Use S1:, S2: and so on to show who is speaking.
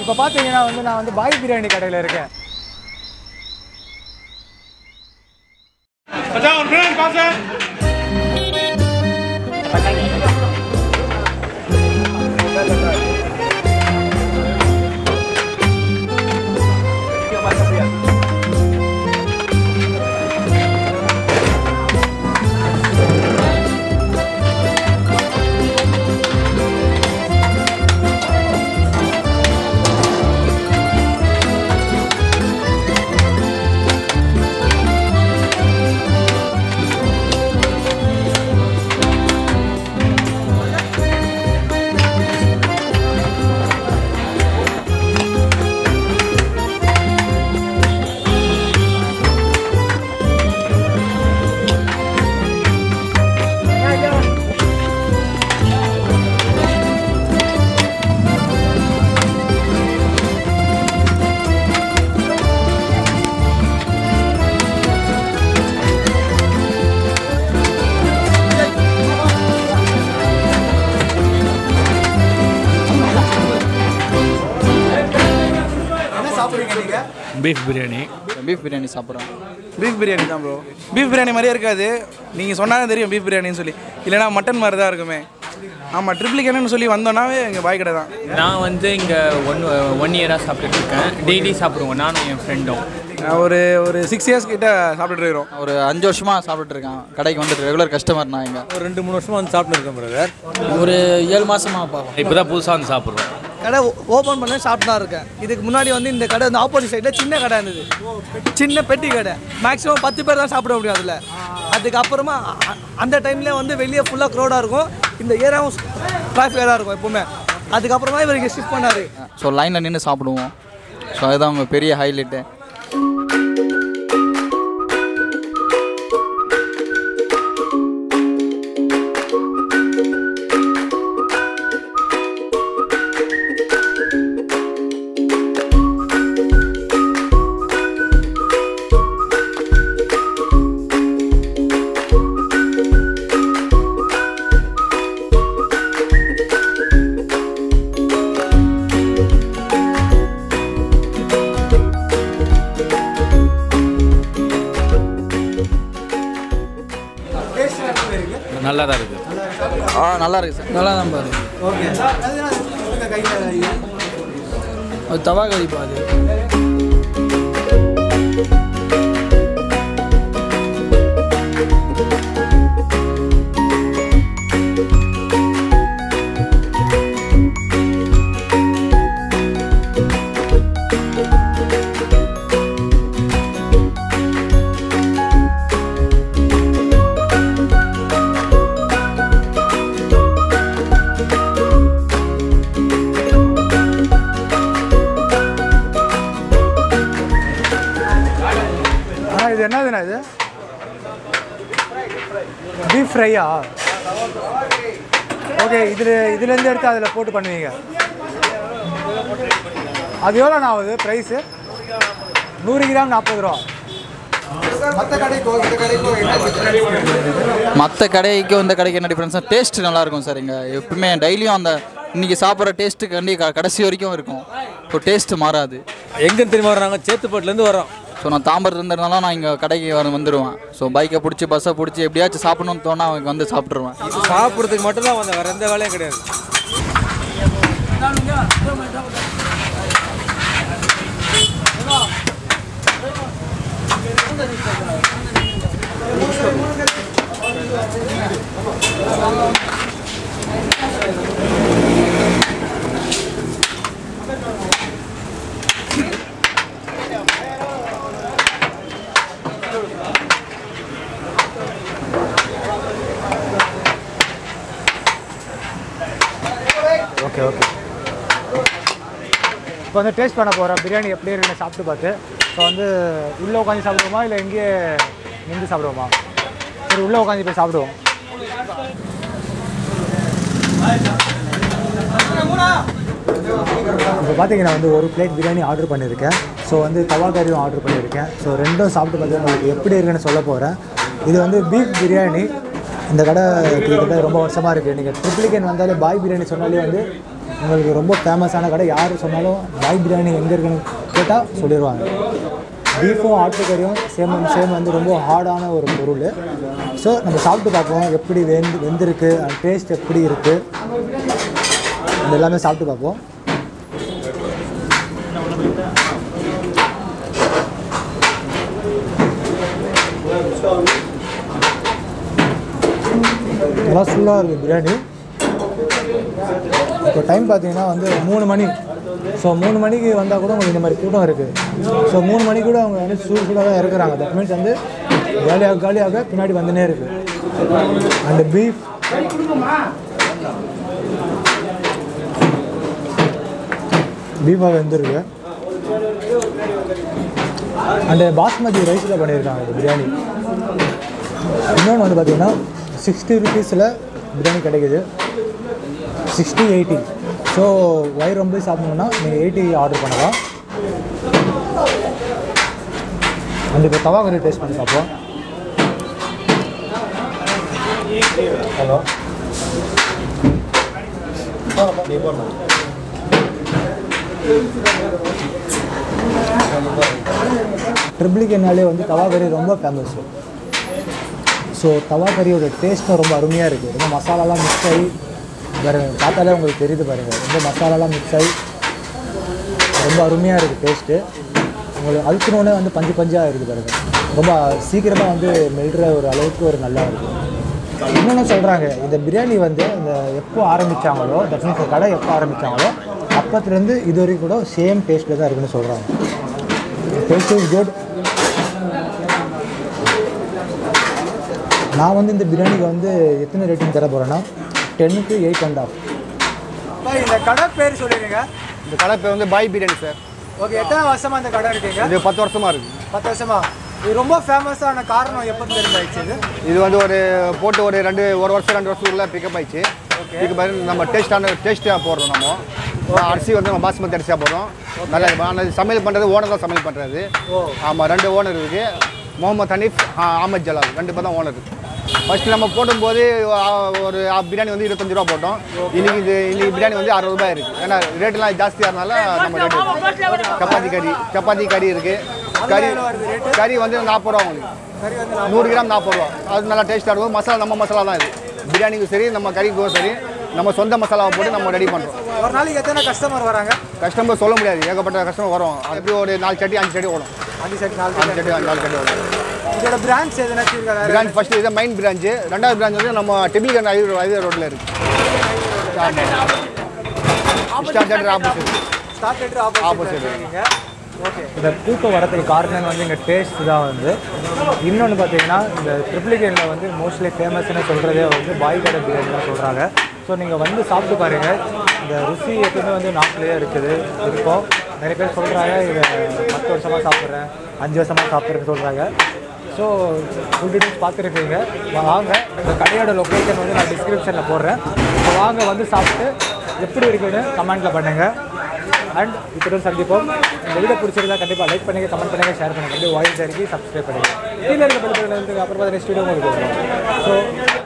S1: இப்போ பார்த்தீங்கன்னா வந்து நான் வந்து பாய் பிரியாணி கடையில் இருக்கேன்
S2: என்ன சாப்பிட்றீங்க நீங்கள்
S3: பீஃப் பிரியாணி
S4: பீஃப் பிரியாணி சாப்பிட்றோம்
S5: பீஃப் பிரியாணி தான் ப்ரோ பீஃப் பிரியாணி மாதிரியே இருக்காது நீங்கள் சொன்னாலும் தெரியும் பீஃப் பிரியாணின்னு சொல்லி இல்லைனா மட்டன் மாதிரி தான் இருக்குமே ஆமாம் ட்ரிப்ளிக் என்னன்னு சொல்லி வந்தோன்னாவே எங்கள் பாய் கடை தான்
S3: நான் வந்து இங்கே ஒன் ஒன் இயராக சாப்பிட்டுட்டு இருக்கேன் டெய்லி சாப்பிடுவோம் நானும் என் ஃப்ரெண்டும்
S5: நான் ஒரு ஒரு சிக்ஸ் இயர்ஸ் கிட்ட சாப்பிட்டுட்டு இருக்கிறோம்
S4: ஒரு அஞ்சு வருஷமாக சாப்பிட்டுட்டு இருக்கேன் கடைக்கு வந்துட்டு ரெகுலர் கஸ்டமர் நான் இங்கே
S6: ஒரு ரெண்டு மூணு வருஷமா வந்து சாப்பிட்டு இருக்கேன் பிரதர்
S4: ஒரு ஏழு மாதமாக பார்ப்போம்
S3: இப்போ தான் புதுசாக வந்து சாப்பிட்றோம்
S7: கடை ஓப்பன் பண்ண சாப்பிட்டு தான் இருக்கேன் இதுக்கு முன்னாடி வந்து இந்த கடை வந்து ஆப்போசிட் சைடில் சின்ன கடை இருந்தது சின்ன பெட்டி கடை மேக்ஸிமம் பத்து பேர் தான் சாப்பிட முடியும் அதில் அதுக்கப்புறமா அ- அந்த டைம்ல வந்து வெளியே ஃபுல்லாக க்ரௌடாக இருக்கும் இந்த ஏரியாவும் டிராஃபிக்காக இருக்கும் எப்பவுமே அதுக்கப்புறமா இவர் இங்கே ஷிஃப்ட் பண்ணார்
S4: ஸோ லைனில் நின்று சாப்பிடுவோம் ஸோ அதுதான் உங்கள் பெரிய ஹைலைட்டு
S3: நல்லா தான் இருக்குது
S4: ஆ நல்லா இருக்கு சார்
S7: நல்லா தான் பாரு
S2: ஓகே அதுதான் உங்கள் கையில்
S7: அது தவா கறி பாரு
S1: ஆனால் இது என்னதுண்ணா இது பீஃப் ஃப்ரையா ஓகே இதில் இதுலேருந்து எடுத்து அதில் போட்டு பண்ணுவீங்க அது எவ்வளோண்ணா ஆகுது ப்ரைஸு நூறு கிராம் நாற்பது ரூபா
S2: மற்ற கடைக்கோ இந்த கடைக்கோ என்ன difference?
S4: மற்ற கடைக்கும் இந்த கடைக்கு என்ன டிஃப்ரென்ஸ்னா டேஸ்ட் நல்லா இருக்கும் சார் இங்கே எப்பவுமே டெய்லியும் அந்த இன்னைக்கு சாப்பிட்ற டேஸ்ட்டு கண்டி க- கடைசி வரைக்கும் இருக்கும் ஸோ டேஸ்ட் மாறாது
S6: எங்கேருந்து தெரியுமா வர்றாங்க சேத்துப்பட்டுலேருந்து வரோம்
S4: ஸோ நான் தாம்பரத்துல இருந்ததுனால நான் இங்கே கடைக்கு வர வந்துடுவேன் ஸோ பைக்கை பிடிச்சி பஸ்ஸை பிடிச்சி எப்படியாச்சும் சாப்பிடணும்னு தோணா அவங்க வந்து சாப்பிட்ருவேன்
S6: சாப்பிட்றதுக்கு மட்டும்தான் வந்தேன் வேறு எந்த வேலையும் கிடையாது
S1: ஓகே ஓகே இப்போ வந்து டேஸ்ட் பண்ண போகிறோம் பிரியாணி எப்படி இருக்குன்னு சாப்பிட்டு பார்த்து ஸோ வந்து உள்ளே உட்காந்து சாப்பிடுவோமா இல்லை எங்கேயே நின்று சாப்பிடுவோமா சரி உள்ளே உட்காந்து போய் சாப்பிடுவோம் இப்போ பார்த்தீங்கன்னா வந்து ஒரு பிளேட் பிரியாணி ஆர்டர் பண்ணியிருக்கேன் ஸோ வந்து தவா கறியும் ஆர்டர் பண்ணியிருக்கேன் ஸோ ரெண்டும் சாப்பிட்டு பார்த்து உங்களுக்கு எப்படி இருக்குன்னு சொல்ல போகிறேன் இது வந்து பீஃப் பிரியாணி இந்த கடை கிட்டத்தட்ட ரொம்ப வருஷமாக இருக்குது நீங்கள் ட்ரிப்ளிகன் வந்தாலே பாய் பிரியாணி சொன்னாலே வந்து உங்களுக்கு ரொம்ப ஃபேமஸான கடை யார் சொன்னாலும் பாய் பிரியாணி எங்கே இருக்குன்னு கேட்டால் சொல்லிடுவாங்க பீஃபும் ஆட்டுக்கறியும் சேம் சேம் வந்து ரொம்ப ஹார்டான ஒரு பொருள் ஸோ நம்ம சாப்பிட்டு பார்ப்போம் எப்படி வெந்து வெந்திருக்கு டேஸ்ட் எப்படி இருக்குது இது எல்லாமே சாப்பிட்டு பார்ப்போம் நல்லா ஃபுல்லாக இருக்குது பிரியாணி இப்போ டைம் பார்த்தீங்கன்னா வந்து மூணு மணி ஸோ மூணு மணிக்கு வந்தால் கூட உங்களுக்கு இந்த மாதிரி கூட்டம் இருக்குது ஸோ மூணு மணிக்கு கூட அவங்க வந்து சூடு சூடாக தான் இருக்கிறாங்க தட் மீன்ஸ் வந்து காலியாக காலியாக பின்னாடி வந்துனே இருக்குது அண்ட் பீஃப் பீஃபாக வெந்திருக்கு அண்டு பாஸ்மதி ரைஸில் பண்ணியிருக்காங்க இந்த பிரியாணி இன்னொன்று வந்து பார்த்தீங்கன்னா சிக்ஸ்டி ருபீஸில் பிரியாணி கிடைக்குது சிக்ஸ்டி எயிட்டி ஸோ வயிறு ரொம்ப சாப்பிடணுன்னா நீங்கள் எயிட்டி ஆர்டர் பண்ணலாம் அண்ட் இப்போ தவா கறி டேஸ்ட் பண்ணி பார்ப்போம் ஹலோ ட்ரிபிளிக்கனாலே வந்து தவா கறி ரொம்ப ஃபேமஸ்ஸு ஸோ தவா கறியோட டேஸ்ட்டும் ரொம்ப அருமையாக இருக்குது ரொம்ப மசாலாலாம் மிக்ஸ் ஆகி வேறு பார்த்தாலே உங்களுக்கு தெரியுது பாருங்கள் ரொம்ப மசாலாலாம் மிக்ஸ் ஆகி ரொம்ப அருமையாக இருக்குது டேஸ்ட்டு உங்களுக்கு அழுத்தினோடனே வந்து பஞ்சு பஞ்சாக இருக்குது பாருங்கள் ரொம்ப சீக்கிரமாக வந்து மெல்ற ஒரு அளவுக்கு ஒரு நல்லா இருக்குது இன்னொன்று சொல்கிறாங்க இந்த பிரியாணி வந்து இந்த எப்போ ஆரம்பித்தாங்களோ தட் மீன்ஸ் இந்த கடை எப்போ ஆரம்பித்தாங்களோ அப்பத்துலேருந்து இது வரைக்கும் கூட சேம் டேஸ்ட்டில் தான் இருக்குன்னு சொல்கிறாங்க டேஸ்ட் இஸ் குட் நான் வந்து இந்த பிரியாணிக்கு வந்து எத்தனை ரேட்டிங் தர போகிறேன்னா டென்னுக்கு எயிட் அண்ட் ஆஃப்
S2: பாய், இந்த கடை பேர் சொல்லிடுங்க
S8: இந்த கடை பேர் வந்து பாய் பிரியாணி சார்
S2: ஓகே எத்தனை வருஷமா இந்த கடை இருக்கீங்க
S8: இது பத்து வருஷமா இருக்கு
S2: பத்து வருஷமா இது ரொம்ப ஃபேமஸான காரணம் எப்போ தெரிஞ்சாயிடுச்சு இது
S8: இது வந்து ஒரு போட்டு ஒரு ரெண்டு ஒரு வருஷம் ரெண்டு வருஷத்துக்குள்ள பிக்கப் ஆயிடுச்சு பிக்கப் ஆகி நம்ம டேஸ்டான டேஸ்ட்டாக போடுறோம் நம்ம அரிசி வந்து நம்ம பாஸ்மதி அரிசியாக போடுறோம் நல்லா இருக்கும். ஆனா இது சமையல் பண்ணுறது ஓனர் தான் சமையல் பண்ணுறது ஆமாம் ரெண்டு ஓனர் இருக்குது முகமது ஹனீஃப் ஆ, ஆமத் ஜலால் ரெண்டு பேர் தான் ஓனர் ஃபர்ஸ்ட் நம்ம போடும்போது ஆ, ஒரு ஆ, பிரியாணி வந்து இருபத்தஞ்சு ரூபா போட்டோம் இன்னைக்கு இது இன்னைக்கு பிரியாணி வந்து அறுபது ரூபாய் இருக்குது ஏன்னா ரேட்டெல்லாம் ஜாஸ்தியாக இருந்தால நம்ம ரேட்டு சப்பாத்தி கறி சப்பாத்தி கறி இருக்குது கறி கறி வந்து நாற்பது ரூபா உங்களுக்கு நூறு கிராம் நாற்பது ரூபா அது நல்லா டேஸ்ட்டாக இருக்கும் மசாலா நம்ம மசாலா தான் இது பிரியாணிக்கும் சரி நம்ம கறிக்கும் சரி நம்ம சொந்த மசாலாவை போட்டு நம்ம ரெடி பண்ணுறோம்
S2: ஒரு நாளைக்கு எத்தனை கஸ்டமர் வராங்க
S8: கஸ்டமர் சொல்ல முடியாது ஏகப்பட்ட கஸ்டமர் வரும் அது எப்படி ஒரு நாலு சட்டி அஞ்சு சட்டி ஓடும்
S2: அஞ்சு செட் நாலு
S8: அஞ்சு சட்டி நாலு சட்டி ஓடும்
S2: இதோட பிரான்ச் எதுனாச்சும் இருக்கா வேற
S8: பிரான்ச் ஃபர்ஸ்ட் இது மெயின் பிரான்ச்சு ரெண்டாவது பிரான்ச் வந்து நம்ம டிபிகன் ஐவே ஐவே ரோட்டில் இருக்கு star theatre opposite
S2: start letter
S8: Opposite.
S2: Opposite இருக்கீங்க ஓகே
S1: இந்த கூட்டம் வரதுக்கு காரணம் வந்து இங்கே டேஸ்ட் தான் வந்து இன்னொன்று பார்த்தீங்கன்னா இந்த ட்ரிப்ளிகேனில் வந்து மோஸ்ட்லி ஃபேமஸ்னு சொல்கிறதே வந்து பாய் கடை பிரியாணி தான் சொல்கிறாங்க ஸோ நீங்கள் வந்து சாப்பிட்டு பாருங்கள் இந்த ருசி எப்பவுமே வந்து நாட்டிலேயே இருக்குது இருக்கும் நிறைய பேர் சொல்கிறாங்க இதை பத்து வருஷமாக சாப்பிட்றேன் அஞ்சு வருஷமாக சாப்பிட்றேன்னு சொல்கிறாங்க ஸோ ஃபுல் டீட்டெயில்ஸ் பார்த்துருப்பீங்க வாங்க இந்த கடையோட லொக்கேஷன் வந்து நான் டிஸ்கிரிப்ஷனில் போடுறேன் ஸோ வாங்க வந்து சாப்பிட்டு எப்படி இருக்குன்னு கமெண்ட்டில் பண்ணுங்கள் அண்ட் இத்துடன் சந்திப்போம் இந்த வீடியோ பிடிச்சிருந்தா கண்டிப்பாக லைக் பண்ணுங்க கமெண்ட் பண்ணுங்க ஷேர் பண்ணுங்க அப்படியே வாய்ஸ் இறக்கி சப்ஸ்கிரைப் பண்ணுங்க கீழே இருக்க பெல் பட்டன் இருக்கு அப்புறம் நெக்ஸ்ட் வீடியோ உங்களுக்கு ஸோ